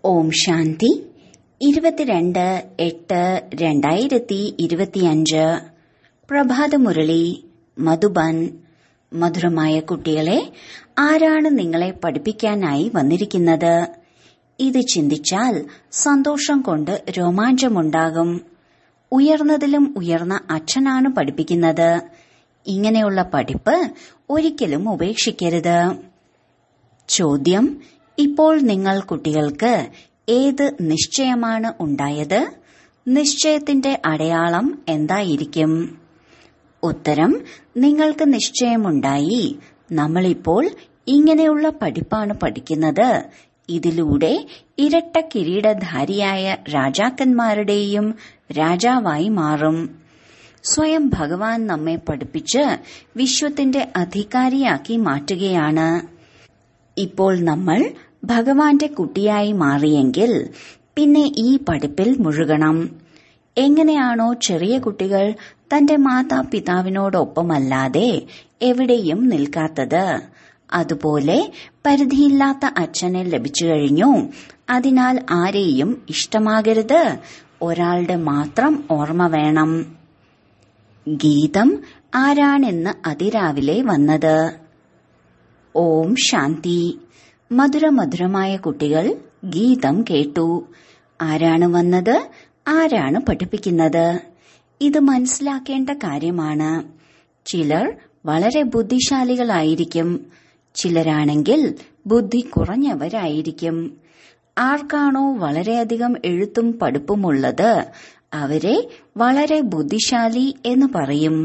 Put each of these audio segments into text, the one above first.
ഓം ശാന്തി ഇരുപത്തിരണ്ട് എട്ട് രണ്ടായിരത്തി ഇരുപത്തിയഞ്ച് പ്രഭാതമുരളി മധുബൻ മധുരമായ കുട്ടികളെ ആരാണ് നിങ്ങളെ പഠിപ്പിക്കാനായി വന്നിരിക്കുന്നത് ഇത് ചിന്തിച്ചാൽ സന്തോഷം കൊണ്ട് രോമാഞ്ചമുണ്ടാകും ഉയർന്നതിലും ഉയർന്ന അച്ഛനാണ് പഠിപ്പിക്കുന്നത് ഇങ്ങനെയുള്ള പഠിപ്പ് ഒരിക്കലും ഉപേക്ഷിക്കരുത് ചോദ്യം ഇപ്പോൾ നിങ്ങൾ കുട്ടികൾക്ക് ഏത് നിശ്ചയമാണ് ഉണ്ടായത് നിശ്ചയത്തിന്റെ അടയാളം എന്തായിരിക്കും ഉത്തരം നിങ്ങൾക്ക് നിശ്ചയമുണ്ടായി നമ്മളിപ്പോൾ ഇങ്ങനെയുള്ള പഠിപ്പാണ് പഠിക്കുന്നത് ഇതിലൂടെ ഇരട്ട കിരീടധാരിയായ രാജാക്കന്മാരുടെയും രാജാവായി മാറും സ്വയം ഭഗവാൻ നമ്മെ പഠിപ്പിച്ച് വിശ്വത്തിന്റെ അധികാരിയാക്കി മാറ്റുകയാണ് ഇപ്പോൾ നമ്മൾ ഭഗവാന്റെ കുട്ടിയായി മാറിയെങ്കിൽ പിന്നെ ഈ പഠിപ്പിൽ മുഴുകണം എങ്ങനെയാണോ ചെറിയ കുട്ടികൾ തന്റെ മാതാപിതാവിനോടൊപ്പമല്ലാതെ എവിടെയും നിൽക്കാത്തത് അതുപോലെ പരിധിയില്ലാത്ത അച്ഛനെ ലഭിച്ചു കഴിഞ്ഞു അതിനാൽ ആരെയും ഇഷ്ടമാകരുത് ഒരാളുടെ മാത്രം ഓർമ്മ വേണം ഗീതം ആരാണെന്ന് അതിരാവിലെ വന്നത് ഓം ശാന്തി മധുരമധുരമായ കുട്ടികൾ ഗീതം കേട്ടു ആരാണ് വന്നത് ആരാണ് പഠിപ്പിക്കുന്നത് ഇത് മനസ്സിലാക്കേണ്ട കാര്യമാണ് ചിലർ വളരെ ബുദ്ധിശാലികളായിരിക്കും ചിലരാണെങ്കിൽ ബുദ്ധി കുറഞ്ഞവരായിരിക്കും ആർക്കാണോ വളരെയധികം എഴുത്തും പഠിപ്പുമുള്ളത് അവരെ വളരെ ബുദ്ധിശാലി എന്ന് പറയും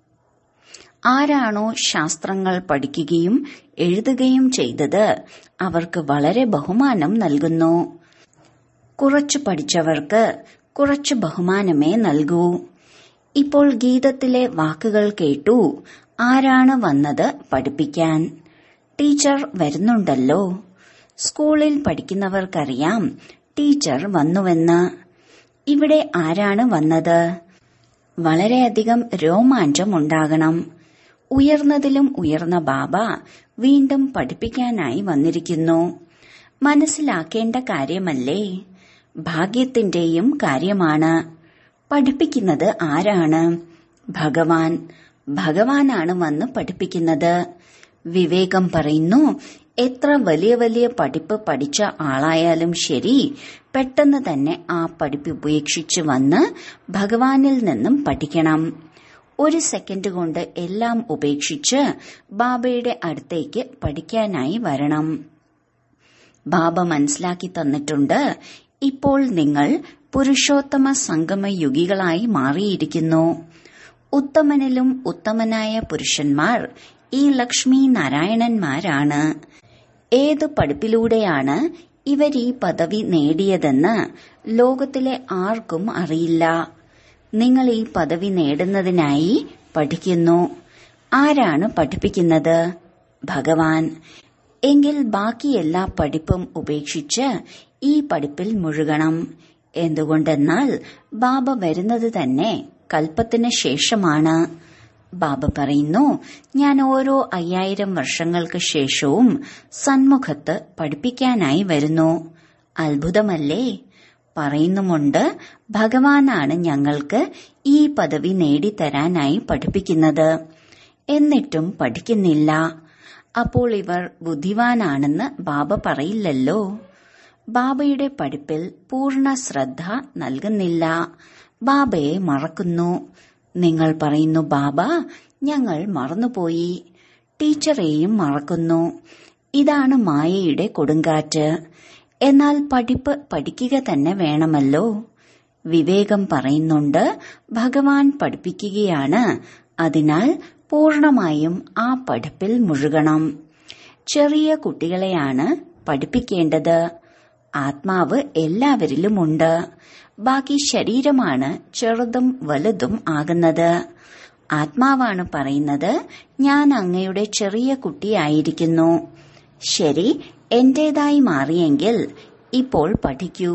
ആരാണോ ശാസ്ത്രങ്ങൾ പഠിക്കുകയും എഴുതുകയും ചെയ്തത് അവർക്ക് വളരെ ബഹുമാനം നൽകുന്നു കുറച്ചു പഠിച്ചവർക്ക് കുറച്ച് ബഹുമാനമേ നൽകൂ ഇപ്പോൾ ഗീതത്തിലെ വാക്കുകൾ കേട്ടു ആരാണ് വന്നത് പഠിപ്പിക്കാൻ ടീച്ചർ വരുന്നുണ്ടല്ലോ സ്കൂളിൽ പഠിക്കുന്നവർക്കറിയാം ടീച്ചർ വന്നുവെന്ന് ഇവിടെ ആരാണ് വന്നത് വളരെയധികം രോമാഞ്ചമുണ്ടാകണം ഉയർന്നതിലും ഉയർന്ന ബാബ വീണ്ടും പഠിപ്പിക്കാനായി വന്നിരിക്കുന്നു മനസ്സിലാക്കേണ്ട കാര്യമല്ലേ ഭാഗ്യത്തിന്റെയും കാര്യമാണ് പഠിപ്പിക്കുന്നത് ആരാണ് ഭഗവാൻ ഭഗവാനാണ് വന്ന് പഠിപ്പിക്കുന്നത് വിവേകം പറയുന്നു എത്ര വലിയ വലിയ പഠിപ്പ് പഠിച്ച ആളായാലും ശരി പെട്ടെന്ന് തന്നെ ആ പഠിപ്പ് ഉപേക്ഷിച്ച് വന്ന് ഭഗവാനിൽ നിന്നും പഠിക്കണം ഒരു സെക്കൻഡ് കൊണ്ട് എല്ലാം ഉപേക്ഷിച്ച് ബാബയുടെ അടുത്തേക്ക് പഠിക്കാനായി വരണം ബാബ മനസ്സിലാക്കി തന്നിട്ടുണ്ട് ഇപ്പോൾ നിങ്ങൾ പുരുഷോത്തമ സംഗമ യുഗികളായി മാറിയിരിക്കുന്നു ഉത്തമനിലും ഉത്തമനായ പുരുഷന്മാർ ഈ ലക്ഷ്മി നാരായണന്മാരാണ് ഏത് പഠിപ്പിലൂടെയാണ് ഇവർ ഈ പദവി നേടിയതെന്ന് ലോകത്തിലെ ആർക്കും അറിയില്ല നിങ്ങൾ ഈ പദവി നേടുന്നതിനായി പഠിക്കുന്നു ആരാണ് പഠിപ്പിക്കുന്നത് ഭഗവാൻ എങ്കിൽ ബാക്കി എല്ലാ പഠിപ്പും ഉപേക്ഷിച്ച് ഈ പഠിപ്പിൽ മുഴുകണം എന്തുകൊണ്ടെന്നാൽ ബാബ വരുന്നത് തന്നെ കൽപ്പത്തിന് ശേഷമാണ് ബാബ പറയുന്നു ഞാൻ ഓരോ അയ്യായിരം വർഷങ്ങൾക്ക് ശേഷവും സന്മുഖത്ത് പഠിപ്പിക്കാനായി വരുന്നു അത്ഭുതമല്ലേ പറയുന്നുമുണ്ട് ഭഗവാനാണ് ഞങ്ങൾക്ക് ഈ പദവി നേടിത്തരാനായി പഠിപ്പിക്കുന്നത് എന്നിട്ടും പഠിക്കുന്നില്ല അപ്പോൾ ഇവർ ബുദ്ധിവാനാണെന്ന് ബാബ പറയില്ലല്ലോ ബാബയുടെ പഠിപ്പിൽ പൂർണ്ണ ശ്രദ്ധ നൽകുന്നില്ല ബാബയെ മറക്കുന്നു നിങ്ങൾ പറയുന്നു ബാബ ഞങ്ങൾ മറന്നുപോയി ടീച്ചറെയും മറക്കുന്നു ഇതാണ് മായയുടെ കൊടുങ്കാറ്റ് എന്നാൽ പഠിപ്പ് പഠിക്കുക തന്നെ വേണമല്ലോ വിവേകം പറയുന്നുണ്ട് ഭഗവാൻ പഠിപ്പിക്കുകയാണ് അതിനാൽ പൂർണമായും ആ പഠിപ്പിൽ മുഴുകണം ചെറിയ കുട്ടികളെയാണ് പഠിപ്പിക്കേണ്ടത് ആത്മാവ് എല്ലാവരിലുമുണ്ട് ബാക്കി ശരീരമാണ് ചെറുതും വലുതും ആകുന്നത് ആത്മാവാണ് പറയുന്നത് ഞാൻ അങ്ങയുടെ ചെറിയ കുട്ടിയായിരിക്കുന്നു ശരി എന്റേതായി മാറിയെങ്കിൽ ഇപ്പോൾ പഠിക്കൂ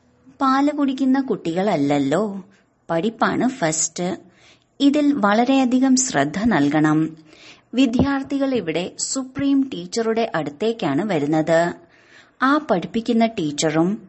പാല് കുടിക്കുന്ന കുട്ടികളല്ലല്ലോ പഠിപ്പാണ് ഫസ്റ്റ് ഇതിൽ വളരെയധികം ശ്രദ്ധ നൽകണം വിദ്യാർത്ഥികൾ ഇവിടെ സുപ്രീം ടീച്ചറുടെ അടുത്തേക്കാണ് വരുന്നത് ആ പഠിപ്പിക്കുന്ന ടീച്ചറും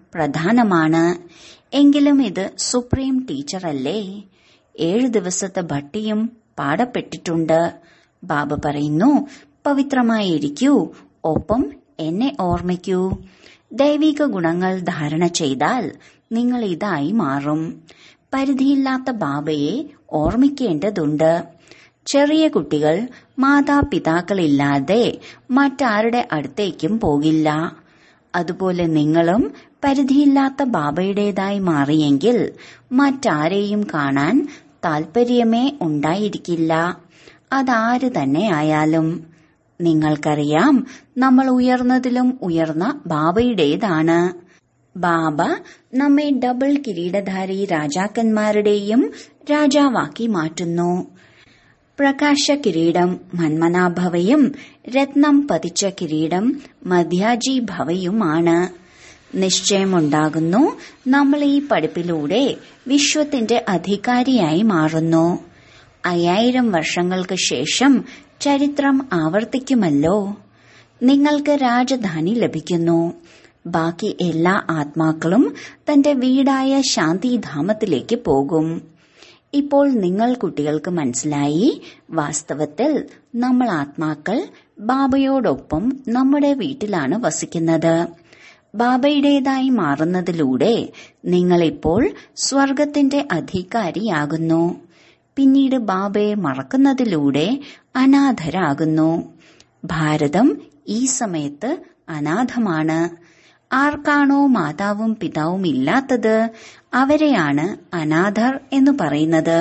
പ്രധാനമാണ് എങ്കിലും ഇത് സുപ്രീം ടീച്ചറല്ലേ ഏഴു ദിവസത്തെ ഭട്ടിയും പാടപ്പെട്ടിട്ടുണ്ട് ബാബ പറയുന്നു പവിത്രമായിരിക്കൂ ഒപ്പം എന്നെ ഓർമ്മിക്കൂ ദൈവിക ഗുണങ്ങൾ ധാരണ ചെയ്താൽ നിങ്ങൾ ഇതായി മാറും പരിധിയില്ലാത്ത ബാബയെ ഓർമ്മിക്കേണ്ടതുണ്ട് ചെറിയ കുട്ടികൾ മാതാപിതാക്കളില്ലാതെ മറ്റാരുടെ അടുത്തേക്കും പോകില്ല അതുപോലെ നിങ്ങളും പരിധിയില്ലാത്ത ബാബയുടേതായി മാറിയെങ്കിൽ മറ്റാരെയും കാണാൻ താൽപര്യമേ ഉണ്ടായിരിക്കില്ല അതാര് തന്നെ ആയാലും നിങ്ങൾക്കറിയാം നമ്മൾ ഉയർന്നതിലും ഉയർന്ന ബാബയുടേതാണ് ബാബ നമ്മെ ഡബിൾ കിരീടധാരി രാജാക്കന്മാരുടെയും രാജാവാക്കി മാറ്റുന്നു പ്രകാശ കിരീടം മന്മനാഭവയും രത്നം പതിച്ച കിരീടം മധ്യാജി ഭവയുമാണ് നിശ്ചയമുണ്ടാകുന്നു നമ്മൾ ഈ പഠിപ്പിലൂടെ വിശ്വത്തിന്റെ അധികാരിയായി മാറുന്നു അയ്യായിരം വർഷങ്ങൾക്ക് ശേഷം ചരിത്രം ആവർത്തിക്കുമല്ലോ നിങ്ങൾക്ക് രാജധാനി ലഭിക്കുന്നു ബാക്കി എല്ലാ ആത്മാക്കളും തന്റെ വീടായ ശാന്തിധാമത്തിലേക്ക് പോകും ഇപ്പോൾ നിങ്ങൾ കുട്ടികൾക്ക് മനസ്സിലായി വാസ്തവത്തിൽ നമ്മൾ ആത്മാക്കൾ ബാബയോടൊപ്പം നമ്മുടെ വീട്ടിലാണ് വസിക്കുന്നത് ബാബയുടേതായി മാറുന്നതിലൂടെ നിങ്ങളിപ്പോൾ സ്വർഗത്തിന്റെ അധികാരിയാകുന്നു പിന്നീട് ബാബയെ മറക്കുന്നതിലൂടെ അനാഥരാകുന്നു ഭാരതം ഈ സമയത്ത് അനാഥമാണ് ആർക്കാണോ മാതാവും പിതാവും ഇല്ലാത്തത് അവരെയാണ് അനാഥർ എന്ന് പറയുന്നത്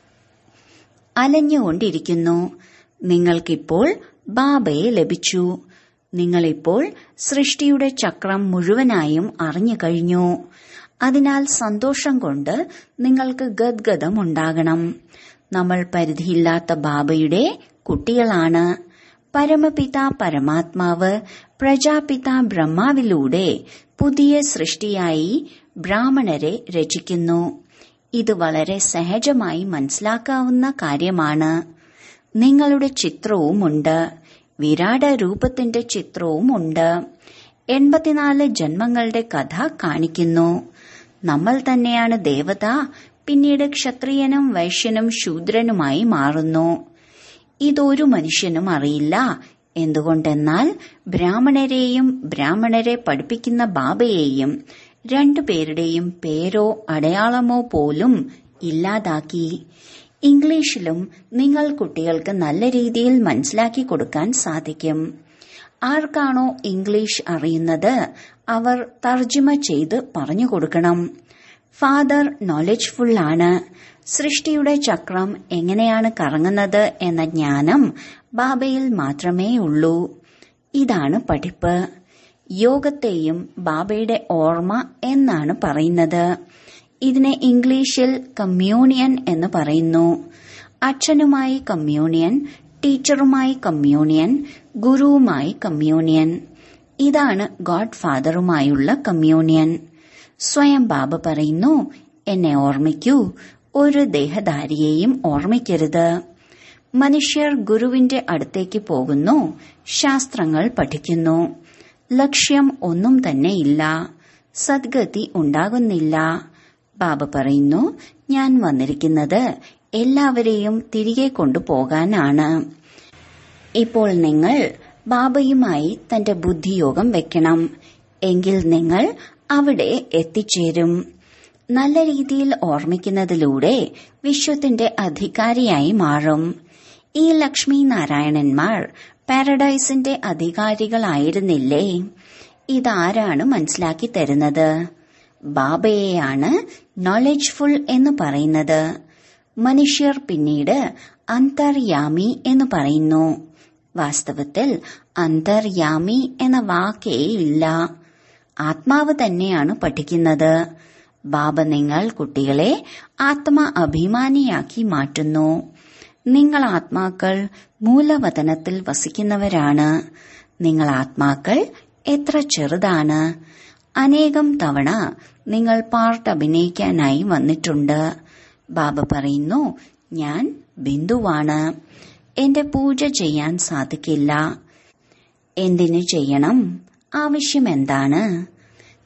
അലഞ്ഞുകൊണ്ടിരിക്കുന്നു നിങ്ങൾക്കിപ്പോൾ ബാബയെ ലഭിച്ചു നിങ്ങളിപ്പോൾ സൃഷ്ടിയുടെ ചക്രം മുഴുവനായും അറിഞ്ഞു കഴിഞ്ഞു അതിനാൽ സന്തോഷം കൊണ്ട് നിങ്ങൾക്ക് ഗദ്ഗതം ഉണ്ടാകണം നമ്മൾ പരിധിയില്ലാത്ത ബാബയുടെ കുട്ടികളാണ് പരമപിത പരമാത്മാവ് പ്രജാപിത ബ്രഹ്മാവിലൂടെ പുതിയ സൃഷ്ടിയായി ബ്രാഹ്മണരെ രചിക്കുന്നു ഇത് വളരെ സഹജമായി മനസ്സിലാക്കാവുന്ന കാര്യമാണ് നിങ്ങളുടെ ചിത്രവുമുണ്ട് വിരാട രൂപത്തിന്റെ ചിത്രവുമുണ്ട് എൺപത്തിനാല് ജന്മങ്ങളുടെ കഥ കാണിക്കുന്നു നമ്മൾ തന്നെയാണ് ദേവത പിന്നീട് ക്ഷത്രിയനും വൈശ്യനും ശൂദ്രനുമായി മാറുന്നു ഇതൊരു മനുഷ്യനും അറിയില്ല എന്തുകൊണ്ടെന്നാൽ ബ്രാഹ്മണരെയും ബ്രാഹ്മണരെ പഠിപ്പിക്കുന്ന ബാബയെയും രണ്ടുപേരുടെയും പേരോ അടയാളമോ പോലും ഇല്ലാതാക്കി ഇംഗ്ലീഷിലും നിങ്ങൾ കുട്ടികൾക്ക് നല്ല രീതിയിൽ മനസ്സിലാക്കി കൊടുക്കാൻ സാധിക്കും ആർക്കാണോ ഇംഗ്ലീഷ് അറിയുന്നത് അവർ തർജ്ജിമ ചെയ്ത് പറഞ്ഞു കൊടുക്കണം ഫാദർ നോളജ്ഫുൾ ആണ് സൃഷ്ടിയുടെ ചക്രം എങ്ങനെയാണ് കറങ്ങുന്നത് എന്ന ജ്ഞാനം ബാബയിൽ മാത്രമേ ഉള്ളൂ ഇതാണ് പഠിപ്പ് യോഗത്തെയും ബാബയുടെ ഓർമ്മ എന്നാണ് പറയുന്നത് ഇതിനെ ഇംഗ്ലീഷിൽ കമ്മ്യൂണിയൻ എന്ന് പറയുന്നു അച്ഛനുമായി കമ്മ്യൂണിയൻ ടീച്ചറുമായി കമ്മ്യൂണിയൻ ഗുരുവുമായി കമ്മ്യൂണിയൻ ഇതാണ് ഗോഡ് ഫാദറുമായുള്ള കമ്മ്യൂണിയൻ സ്വയം ബാബ പറയുന്നു എന്നെ ഓർമ്മിക്കൂ ഒരു ദേഹധാരിയെയും ഓർമ്മിക്കരുത് മനുഷ്യർ ഗുരുവിന്റെ അടുത്തേക്ക് പോകുന്നു ശാസ്ത്രങ്ങൾ പഠിക്കുന്നു ലക്ഷ്യം ഒന്നും തന്നെ ഇല്ല സദ്ഗതി ഉണ്ടാകുന്നില്ല ബാബ പറയുന്നു ഞാൻ വന്നിരിക്കുന്നത് എല്ലാവരെയും തിരികെ കൊണ്ടുപോകാനാണ് ഇപ്പോൾ നിങ്ങൾ ബാബയുമായി തന്റെ ബുദ്ധിയോഗം വെക്കണം എങ്കിൽ നിങ്ങൾ അവിടെ എത്തിച്ചേരും നല്ല രീതിയിൽ ഓർമ്മിക്കുന്നതിലൂടെ വിശ്വത്തിന്റെ അധികാരിയായി മാറും ഈ ലക്ഷ്മി നാരായണന്മാർ പാരഡൈസിന്റെ അധികാരികളായിരുന്നില്ലേ ഇതാരാണ് മനസ്സിലാക്കി തരുന്നത് ബാബയെയാണ് നോളജ്ഫുൾ എന്ന് പറയുന്നത് മനുഷ്യർ പിന്നീട് അന്തർയാമി എന്ന് പറയുന്നു വാസ്തവത്തിൽ അന്തർയാമി എന്ന വാക്കേ ഇല്ല ആത്മാവ് തന്നെയാണ് പഠിക്കുന്നത് ബാബ നിങ്ങൾ കുട്ടികളെ ആത്മ അഭിമാനിയാക്കി മാറ്റുന്നു നിങ്ങൾ ആത്മാക്കൾ മൂലവതനത്തിൽ വസിക്കുന്നവരാണ് നിങ്ങൾ ആത്മാക്കൾ എത്ര ചെറുതാണ് അനേകം തവണ നിങ്ങൾ പാർട്ട് അഭിനയിക്കാനായി വന്നിട്ടുണ്ട് ബാബ പറയുന്നു ഞാൻ ബിന്ദുവാണ് എന്റെ പൂജ ചെയ്യാൻ സാധിക്കില്ല എന്തിനു ചെയ്യണം ആവശ്യം എന്താണ്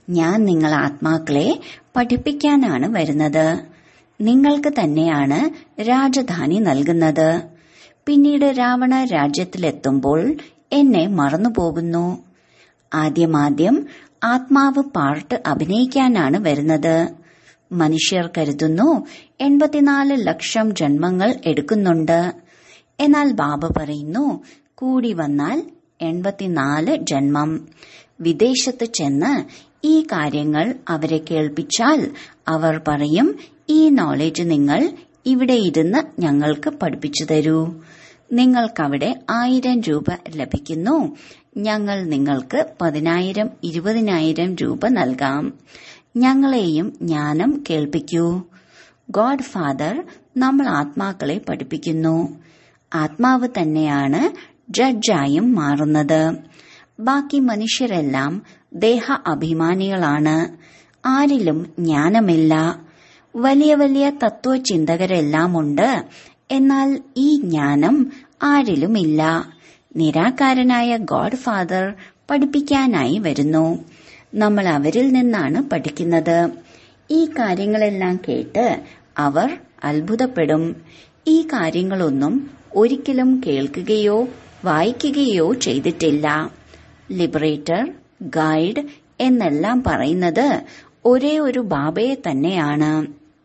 ഞാൻ നിങ്ങൾ ആത്മാക്കളെ പഠിപ്പിക്കാനാണ് വരുന്നത് നിങ്ങൾക്ക് തന്നെയാണ് രാജധാനി നൽകുന്നത് പിന്നീട് രാവണ രാജ്യത്തിലെത്തുമ്പോൾ എന്നെ മറന്നുപോകുന്നു ആദ്യമാദ്യം ആത്മാവ് പാർട്ട് അഭിനയിക്കാനാണ് വരുന്നത് മനുഷ്യർ കരുതുന്നു എൺപത്തിനാല് ലക്ഷം ജന്മങ്ങൾ എടുക്കുന്നുണ്ട് എന്നാൽ ബാബ പറയുന്നു കൂടി വന്നാൽ എൺപത്തിനാല് ജന്മം വിദേശത്ത് ചെന്ന് ഈ കാര്യങ്ങൾ അവരെ കേൾപ്പിച്ചാൽ അവർ പറയും ഈ നോളജ് നിങ്ങൾ ഇവിടെ ഇരുന്ന് ഞങ്ങൾക്ക് പഠിപ്പിച്ചു തരൂ നിങ്ങൾക്കവിടെ ആയിരം രൂപ ലഭിക്കുന്നു ഞങ്ങൾ നിങ്ങൾക്ക് പതിനായിരം ഇരുപതിനായിരം രൂപ നൽകാം ഞങ്ങളെയും ജ്ഞാനം കേൾപ്പിക്കൂ ഗോഡ് ഫാദർ നമ്മൾ ആത്മാക്കളെ പഠിപ്പിക്കുന്നു ആത്മാവ് തന്നെയാണ് ജഡ്ജായും മാറുന്നത് ബാക്കി മനുഷ്യരെല്ലാം ദേഹ അഭിമാനികളാണ് ആരിലും ജ്ഞാനമില്ല വലിയ വലിയ തത്വചിന്തകരെല്ലാം ഉണ്ട് എന്നാൽ ഈ ജ്ഞാനം ആരിലുമില്ല നിരാകാരനായ ഗോഡ് ഫാദർ പഠിപ്പിക്കാനായി വരുന്നു നമ്മൾ അവരിൽ നിന്നാണ് പഠിക്കുന്നത് ഈ കാര്യങ്ങളെല്ലാം കേട്ട് അവർ അത്ഭുതപ്പെടും ഈ കാര്യങ്ങളൊന്നും ഒരിക്കലും കേൾക്കുകയോ വായിക്കുകയോ ചെയ്തിട്ടില്ല ലിബറേറ്റർ ഗൈഡ് എന്നെല്ലാം പറയുന്നത് ഒരേ ഒരു ബാബയെ തന്നെയാണ്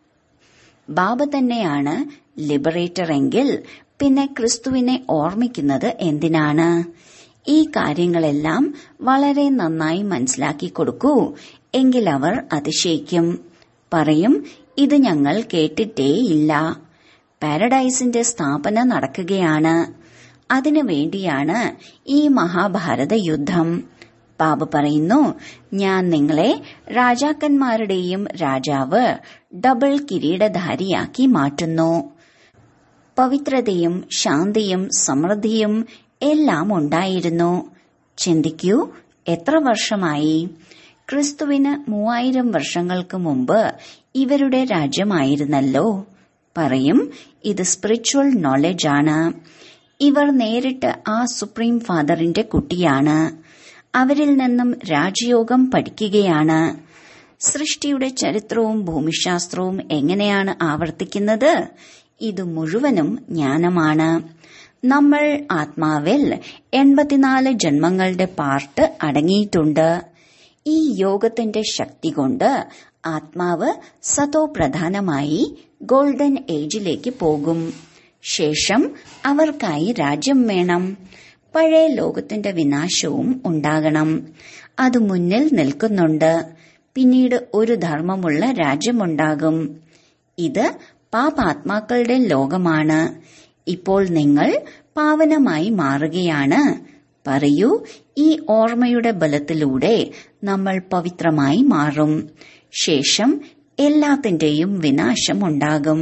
ബാബ തന്നെയാണ് ലിബറേറ്റർ എങ്കിൽ പിന്നെ ക്രിസ്തുവിനെ ഓർമ്മിക്കുന്നത് എന്തിനാണ് ഈ കാര്യങ്ങളെല്ലാം വളരെ നന്നായി മനസ്സിലാക്കി കൊടുക്കൂ എങ്കിൽ അവർ അതിശയിക്കും പറയും ഇത് ഞങ്ങൾ കേട്ടിട്ടേയില്ല പാരഡൈസിന്റെ സ്ഥാപന നടക്കുകയാണ് അതിനു വേണ്ടിയാണ് ഈ മഹാഭാരത യുദ്ധം ബാബ പറയുന്നു ഞാൻ നിങ്ങളെ രാജാക്കന്മാരുടെയും രാജാവ് ഡബിൾ കിരീടധാരിയാക്കി മാറ്റുന്നു പവിത്രതയും ശാന്തിയും സമൃദ്ധിയും എല്ലാം ഉണ്ടായിരുന്നു ചിന്തിക്കൂ എത്ര വർഷമായി ക്രിസ്തുവിന് മൂവായിരം വർഷങ്ങൾക്ക് മുമ്പ് ഇവരുടെ രാജ്യമായിരുന്നല്ലോ പറയും ഇത് സ്പിരിച്വൽ നോളജ് ആണ് ഇവർ നേരിട്ട് ആ സുപ്രീം ഫാദറിന്റെ കുട്ടിയാണ് അവരിൽ നിന്നും രാജയോഗം പഠിക്കുകയാണ് സൃഷ്ടിയുടെ ചരിത്രവും ഭൂമിശാസ്ത്രവും എങ്ങനെയാണ് ആവർത്തിക്കുന്നത് ഇത് മുഴുവനും ജ്ഞാനമാണ് നമ്മൾ ആത്മാവിൽ എൺപത്തിനാല് ജന്മങ്ങളുടെ പാർട്ട് അടങ്ങിയിട്ടുണ്ട് ഈ യോഗത്തിന്റെ ശക്തി കൊണ്ട് ആത്മാവ് സതോ പ്രധാനമായി ഗോൾഡൻ ഏജിലേക്ക് പോകും ശേഷം അവർക്കായി രാജ്യം വേണം പഴയ ലോകത്തിന്റെ വിനാശവും ഉണ്ടാകണം അത് മുന്നിൽ നിൽക്കുന്നുണ്ട് പിന്നീട് ഒരു ധർമ്മമുള്ള രാജ്യമുണ്ടാകും ഇത് പാപാത്മാക്കളുടെ ലോകമാണ് ഇപ്പോൾ നിങ്ങൾ പാവനമായി മാറുകയാണ് പറയൂ ഈ ഓർമ്മയുടെ ബലത്തിലൂടെ നമ്മൾ പവിത്രമായി മാറും ശേഷം എല്ലാത്തിന്റെയും വിനാശം ഉണ്ടാകും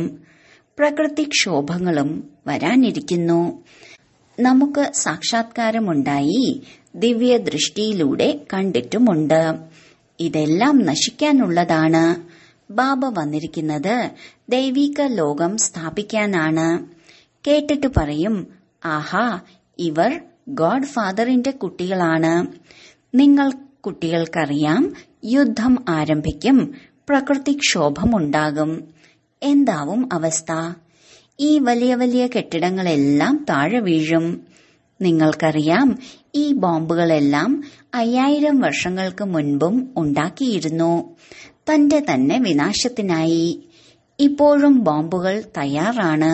പ്രകൃതിക്ഷോഭങ്ങളും വരാനിരിക്കുന്നു നമുക്ക് സാക്ഷാത്കാരമുണ്ടായി ദിവ്യ ദൃഷ്ടിയിലൂടെ കണ്ടിട്ടുമുണ്ട് ഇതെല്ലാം നശിക്കാനുള്ളതാണ് ബാബ വന്നിരിക്കുന്നത് ദൈവിക ലോകം സ്ഥാപിക്കാനാണ് കേട്ടിട്ട് പറയും ആഹാ ഇവർ ഗോഡ് ഫാദറിന്റെ കുട്ടികളാണ് നിങ്ങൾ കുട്ടികൾക്കറിയാം യുദ്ധം ആരംഭിക്കും പ്രകൃതിക്ഷോഭമുണ്ടാകും എന്താവും അവസ്ഥ ഈ വലിയ വലിയ കെട്ടിടങ്ങളെല്ലാം താഴെ വീഴും നിങ്ങൾക്കറിയാം ഈ ബോംബുകളെല്ലാം അയ്യായിരം വർഷങ്ങൾക്ക് മുൻപും ഉണ്ടാക്കിയിരുന്നു തന്റെ തന്നെ വിനാശത്തിനായി ഇപ്പോഴും ബോംബുകൾ തയ്യാറാണ്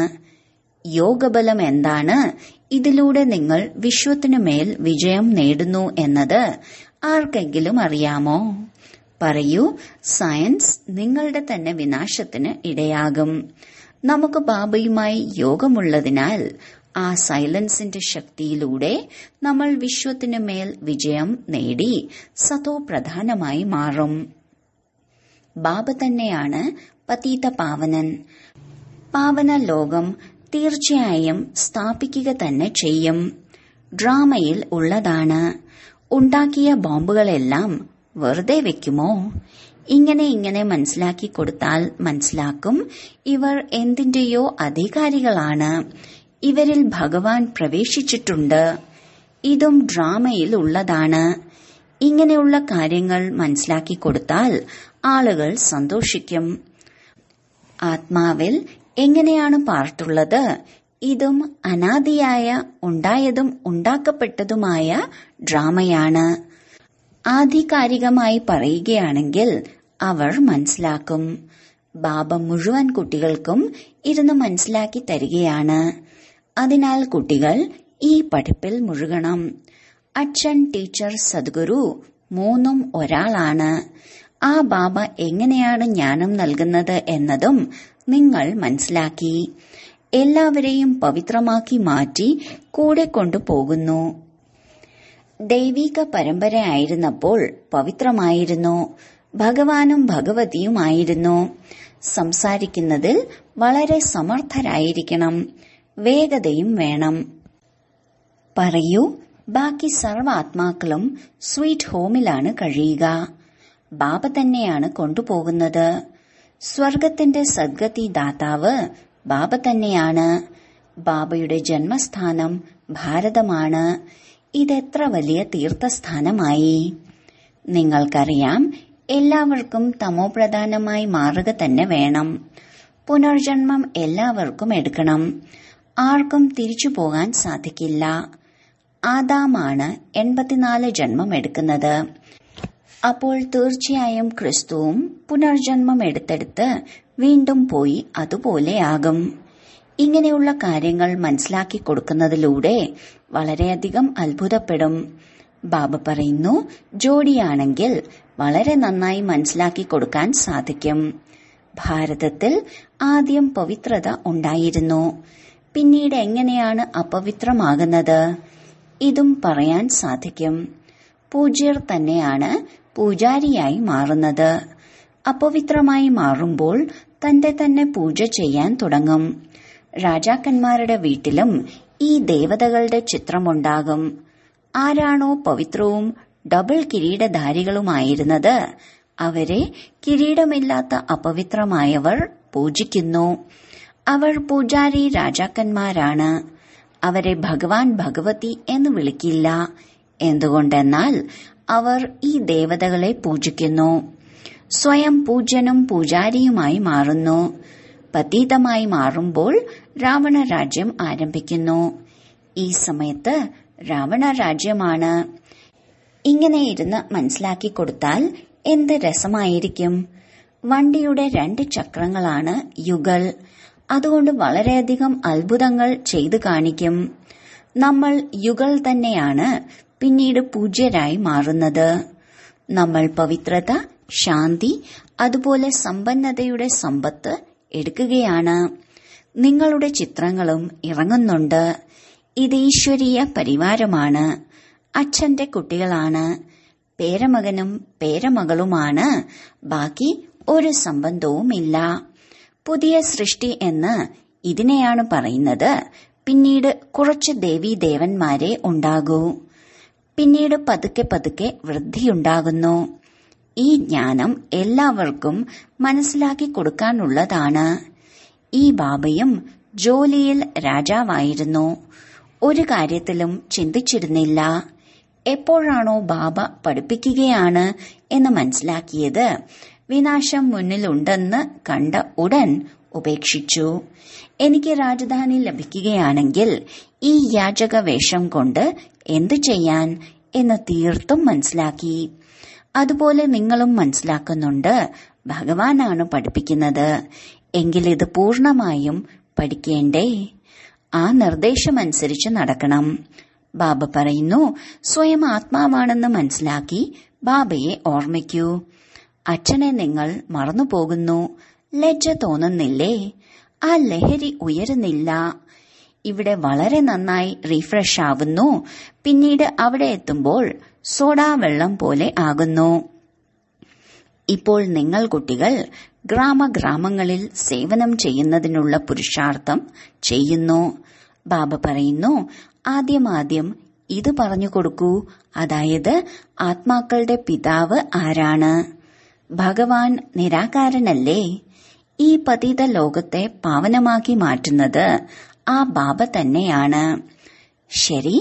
യോഗബലം എന്താണ് ഇതിലൂടെ നിങ്ങൾ വിശ്വത്തിനുമേൽ വിജയം നേടുന്നു എന്നത് ആർക്കെങ്കിലും അറിയാമോ പറയൂ സയൻസ് നിങ്ങളുടെ തന്നെ വിനാശത്തിന് ഇടയാകും നമുക്ക് ബാബയുമായി യോഗമുള്ളതിനാൽ ആ സൈലൻസിന്റെ ശക്തിയിലൂടെ നമ്മൾ വിശ്വത്തിനു മേൽ വിജയം നേടി സതോ പ്രധാനമായി മാറും ബാബ തന്നെയാണ് പതീത പാവനൻ പാവന ലോകം തീർച്ചയായും സ്ഥാപിക്കുക തന്നെ ചെയ്യും ഡ്രാമയിൽ ഉള്ളതാണ് ഉണ്ടാക്കിയ ബോംബുകളെല്ലാം വെറുതെ വെക്കുമോ ഇങ്ങനെ ഇങ്ങനെ മനസ്സിലാക്കി കൊടുത്താൽ മനസ്സിലാക്കും ഇവർ എന്തിന്റെയോ അധികാരികളാണ് ഇവരിൽ ഭഗവാൻ പ്രവേശിച്ചിട്ടുണ്ട് ഇതും ഡ്രാമയിൽ ഉള്ളതാണ് ഇങ്ങനെയുള്ള കാര്യങ്ങൾ മനസ്സിലാക്കി കൊടുത്താൽ ആളുകൾ സന്തോഷിക്കും ആത്മാവിൽ എങ്ങനെയാണ് പാർട്ടുള്ളത് ഇതും അനാദിയായ ഉണ്ടായതും ഉണ്ടാക്കപ്പെട്ടതുമായ ഡ്രാമയാണ് ആധികാരികമായി പറയുകയാണെങ്കിൽ അവർ മനസ്സിലാക്കും ബാബ മുഴുവൻ കുട്ടികൾക്കും ഇരുന്ന് മനസ്സിലാക്കി തരികയാണ് അതിനാൽ കുട്ടികൾ ഈ പഠിപ്പിൽ മുഴുകണം അച്ഛൻ ടീച്ചർ സദ്ഗുരു മൂന്നും ഒരാളാണ് ആ ബാബ എങ്ങനെയാണ് ജ്ഞാനം നൽകുന്നത് എന്നതും നിങ്ങൾ മനസ്സിലാക്കി എല്ലാവരെയും പവിത്രമാക്കി മാറ്റി കൂടെ കൊണ്ടുപോകുന്നു ദൈവിക പരമ്പരയായിരുന്നപ്പോൾ പവിത്രമായിരുന്നു ഭഗവാനും ഭഗവതിയുമായിരുന്നു സംസാരിക്കുന്നതിൽ വളരെ സമർത്ഥരായിരിക്കണം വേഗതയും വേണം പറയൂ ബാക്കി സർവാത്മാക്കളും സ്വീറ്റ് ഹോമിലാണ് കഴിയുക ബാബ തന്നെയാണ് കൊണ്ടുപോകുന്നത് സ്വർഗത്തിന്റെ സദ്ഗതി ദാതാവ് ബാബ തന്നെയാണ് ബാബയുടെ ജന്മസ്ഥാനം ഭാരതമാണ് ഇതെത്ര വലിയ തീർത്ഥസ്ഥാനമായി നിങ്ങൾക്കറിയാം എല്ലാവർക്കും തമോപ്രധാനമായി മാറുക തന്നെ വേണം പുനർജന്മം എല്ലാവർക്കും എടുക്കണം ആർക്കും തിരിച്ചു പോകാൻ സാധിക്കില്ല ആദാമാണ് എൺപത്തിനാല് ജന്മം എടുക്കുന്നത് അപ്പോൾ തീർച്ചയായും ക്രിസ്തുവും പുനർജന്മം എടുത്തെടുത്ത് വീണ്ടും പോയി അതുപോലെയാകും ഇങ്ങനെയുള്ള കാര്യങ്ങൾ മനസ്സിലാക്കി കൊടുക്കുന്നതിലൂടെ വളരെയധികം അത്ഭുതപ്പെടും ബാബ പറയുന്നു ജോഡിയാണെങ്കിൽ വളരെ നന്നായി മനസ്സിലാക്കി കൊടുക്കാൻ സാധിക്കും ഭാരതത്തിൽ ആദ്യം പവിത്രത ഉണ്ടായിരുന്നു പിന്നീട് എങ്ങനെയാണ് അപവിത്രമാകുന്നത് ഇതും പറയാൻ സാധിക്കും പൂജ്യർ തന്നെയാണ് പൂജാരിയായി മാറുന്നത് അപവിത്രമായി മാറുമ്പോൾ തന്റെ തന്നെ പൂജ ചെയ്യാൻ തുടങ്ങും രാജാക്കന്മാരുടെ വീട്ടിലും ഈ ദേവതകളുടെ ചിത്രമുണ്ടാകും ആരാണോ പവിത്രവും ഡബിൾ കിരീടധാരികളുമായിരുന്നത് അവരെ കിരീടമില്ലാത്ത അപവിത്രമായവർ പൂജിക്കുന്നു അവർ പൂജാരി രാജാക്കന്മാരാണ് അവരെ ഭഗവാൻ ഭഗവതി എന്ന് വിളിക്കില്ല എന്തുകൊണ്ടെന്നാൽ അവർ ഈ ദേവതകളെ പൂജിക്കുന്നു സ്വയം പൂജ്യനും പൂജാരിയുമായി മാറുന്നു പതീതമായി മാറുമ്പോൾ രാവണ രാജ്യം ആരംഭിക്കുന്നു ഈ സമയത്ത് രാവണ രാജ്യമാണ് ഇങ്ങനെ ഇരുന്ന് മനസ്സിലാക്കി കൊടുത്താൽ എന്ത് രസമായിരിക്കും വണ്ടിയുടെ രണ്ട് ചക്രങ്ങളാണ് യുഗൾ അതുകൊണ്ട് വളരെയധികം അത്ഭുതങ്ങൾ ചെയ്തു കാണിക്കും നമ്മൾ യുഗൾ തന്നെയാണ് പിന്നീട് പൂജ്യരായി മാറുന്നത് നമ്മൾ പവിത്രത ശാന്തി അതുപോലെ സമ്പന്നതയുടെ സമ്പത്ത് എടുക്കുകയാണ് നിങ്ങളുടെ ചിത്രങ്ങളും ഇറങ്ങുന്നുണ്ട് ഇത് ഈശ്വരീയ പരിവാരമാണ് അച്ഛന്റെ കുട്ടികളാണ് പേരമകനും പേരമകളുമാണ് ബാക്കി ഒരു സംബന്ധവുമില്ല പുതിയ സൃഷ്ടി എന്ന് ഇതിനെയാണ് പറയുന്നത് പിന്നീട് കുറച്ച് ദേവീ ദേവന്മാരെ ഉണ്ടാകൂ പിന്നീട് പതുക്കെ പതുക്കെ വൃദ്ധിയുണ്ടാകുന്നു ഈ ജ്ഞാനം എല്ലാവർക്കും മനസ്സിലാക്കി കൊടുക്കാനുള്ളതാണ് ഈ ബാബയും ജോലിയിൽ രാജാവായിരുന്നു ഒരു കാര്യത്തിലും ചിന്തിച്ചിരുന്നില്ല എപ്പോഴാണോ ബാബ പഠിപ്പിക്കുകയാണ് എന്ന് മനസ്സിലാക്കിയത് വിനാശം മുന്നിലുണ്ടെന്ന് കണ്ട ഉടൻ ഉപേക്ഷിച്ചു എനിക്ക് രാജധാനി ലഭിക്കുകയാണെങ്കിൽ ഈ യാചക വേഷം കൊണ്ട് എന്തു ചെയ്യാൻ എന്ന് തീർത്തും മനസ്സിലാക്കി അതുപോലെ നിങ്ങളും മനസ്സിലാക്കുന്നുണ്ട് ഭഗവാനാണ് പഠിപ്പിക്കുന്നത് എങ്കിൽ ഇത് പൂർണമായും പഠിക്കേണ്ടേ ആ നിർദ്ദേശമനുസരിച്ച് നടക്കണം ബാബ പറയുന്നു സ്വയം ആത്മാവാണെന്ന് മനസ്സിലാക്കി ബാബയെ ഓർമ്മിക്കൂ അച്ഛനെ നിങ്ങൾ മറന്നുപോകുന്നു ലജ്ജ തോന്നുന്നില്ലേ ആ ലഹരി ഉയരുന്നില്ല ഇവിടെ വളരെ നന്നായി റീഫ്രഷ് ആവുന്നു പിന്നീട് അവിടെ എത്തുമ്പോൾ സോഡാ വെള്ളം പോലെ ആകുന്നു ഇപ്പോൾ നിങ്ങൾ കുട്ടികൾ ഗ്രാമഗ്രാമങ്ങളിൽ സേവനം ചെയ്യുന്നതിനുള്ള പുരുഷാർത്ഥം ചെയ്യുന്നു ബാബ പറയുന്നു ആദ്യമാദ്യം ഇത് പറഞ്ഞു കൊടുക്കൂ അതായത് ആത്മാക്കളുടെ പിതാവ് ആരാണ് ഭഗവാൻ നിരാകാരനല്ലേ ഈ പതിത ലോകത്തെ പാവനമാക്കി മാറ്റുന്നത് ആ ബാബ തന്നെയാണ് ശരി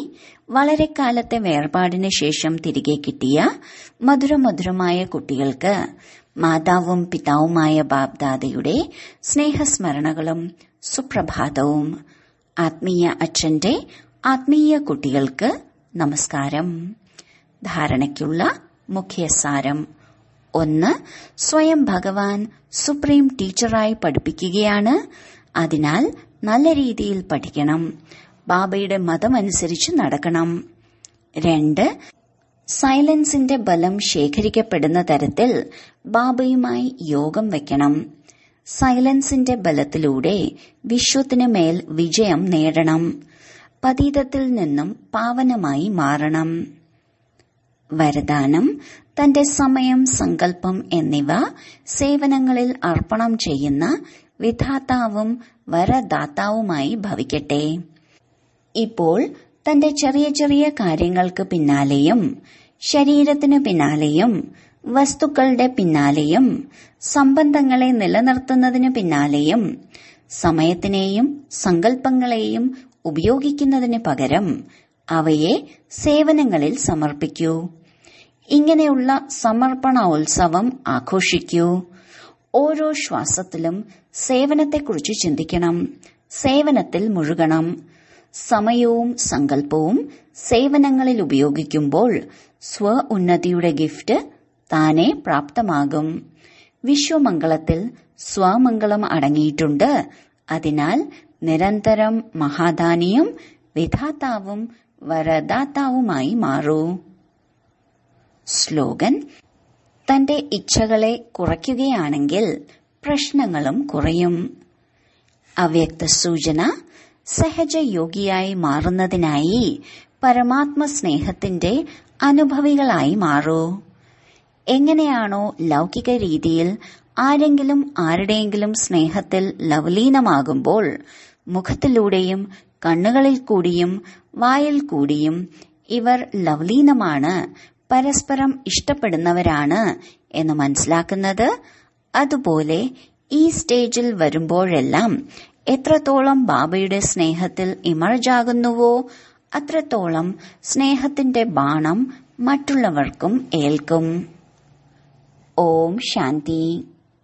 വളരെ കാലത്തെ വേർപാടിന് ശേഷം തിരികെ കിട്ടിയ മധുരമധുരമായ കുട്ടികൾക്ക് മാതാവും പിതാവുമായ ബാബ്ദാദയുടെ സ്നേഹസ്മരണകളും സുപ്രഭാതവും ആത്മീയ അച്ഛന്റെ ആത്മീയ കുട്ടികൾക്ക് നമസ്കാരം ധാരണയ്ക്കുള്ള മുഖ്യസാരം ഒന്ന് സ്വയം ഭഗവാൻ സുപ്രീം ടീച്ചറായി പഠിപ്പിക്കുകയാണ് അതിനാൽ നല്ല രീതിയിൽ പഠിക്കണം ബാബയുടെ മതമനുസരിച്ച് നടക്കണം രണ്ട് സൈലൻസിന്റെ ബലം ശേഖരിക്കപ്പെടുന്ന തരത്തിൽ ബാബയുമായി യോഗം വെക്കണം സൈലൻസിന്റെ ബലത്തിലൂടെ വിശ്വത്തിന് മേൽ വിജയം നേടണം പതീതത്തിൽ നിന്നും പാവനമായി മാറണം വരദാനം തന്റെ സമയം സങ്കല്പം എന്നിവ സേവനങ്ങളിൽ അർപ്പണം ചെയ്യുന്ന വിധാതാവും വരദാതാവുമായി ഭവിക്കട്ടെ ഇപ്പോൾ തന്റെ ചെറിയ ചെറിയ കാര്യങ്ങൾക്ക് പിന്നാലെയും ശരീരത്തിന് പിന്നാലെയും വസ്തുക്കളുടെ പിന്നാലെയും സംബന്ധങ്ങളെ നിലനിർത്തുന്നതിന് പിന്നാലെയും സമയത്തിനെയും സങ്കല്പങ്ങളെയും ഉപയോഗിക്കുന്നതിന് പകരം അവയെ സേവനങ്ങളിൽ സമർപ്പിക്കൂ ഇങ്ങനെയുള്ള സമർപ്പണോത്സവം ആഘോഷിക്കൂ ഓരോ ശ്വാസത്തിലും സേവനത്തെക്കുറിച്ച് ചിന്തിക്കണം സേവനത്തിൽ മുഴുകണം സമയവും സങ്കല്പവും സേവനങ്ങളിൽ ഉപയോഗിക്കുമ്പോൾ സ്വ ഉന്നതിയുടെ ഗിഫ്റ്റ് താനെ പ്രാപ്തമാകും വിശ്വമംഗളത്തിൽ സ്വമംഗളം അടങ്ങിയിട്ടുണ്ട് അതിനാൽ നിരന്തരം മഹാദാനിയും വിധാതാവും വരദാതാവുമായി മാറൂ സ്ലോഗൻ തന്റെ ഇച്ഛകളെ കുറയ്ക്കുകയാണെങ്കിൽ പ്രശ്നങ്ങളും കുറയും അവ്യക്ത സൂചന സഹജയോഗിയായി മാറുന്നതിനായി പരമാത്മ സ്നേഹത്തിന്റെ അനുഭവികളായി മാറൂ എങ്ങനെയാണോ ലൗകിക രീതിയിൽ ആരെങ്കിലും ആരുടെയെങ്കിലും സ്നേഹത്തിൽ ലവലീനമാകുമ്പോൾ മുഖത്തിലൂടെയും കണ്ണുകളിൽ കൂടിയും വായിൽ കൂടിയും ഇവർ ലവലീനമാണ് പരസ്പരം ഇഷ്ടപ്പെടുന്നവരാണ് എന്ന് മനസ്സിലാക്കുന്നത് അതുപോലെ ഈ സ്റ്റേജിൽ വരുമ്പോഴെല്ലാം എത്രത്തോളം ബാബയുടെ സ്നേഹത്തിൽ ഇമർജാകുന്നുവോ അത്രത്തോളം സ്നേഹത്തിന്റെ ബാണം മറ്റുള്ളവർക്കും ഏൽക്കും ഓം ശാന്തി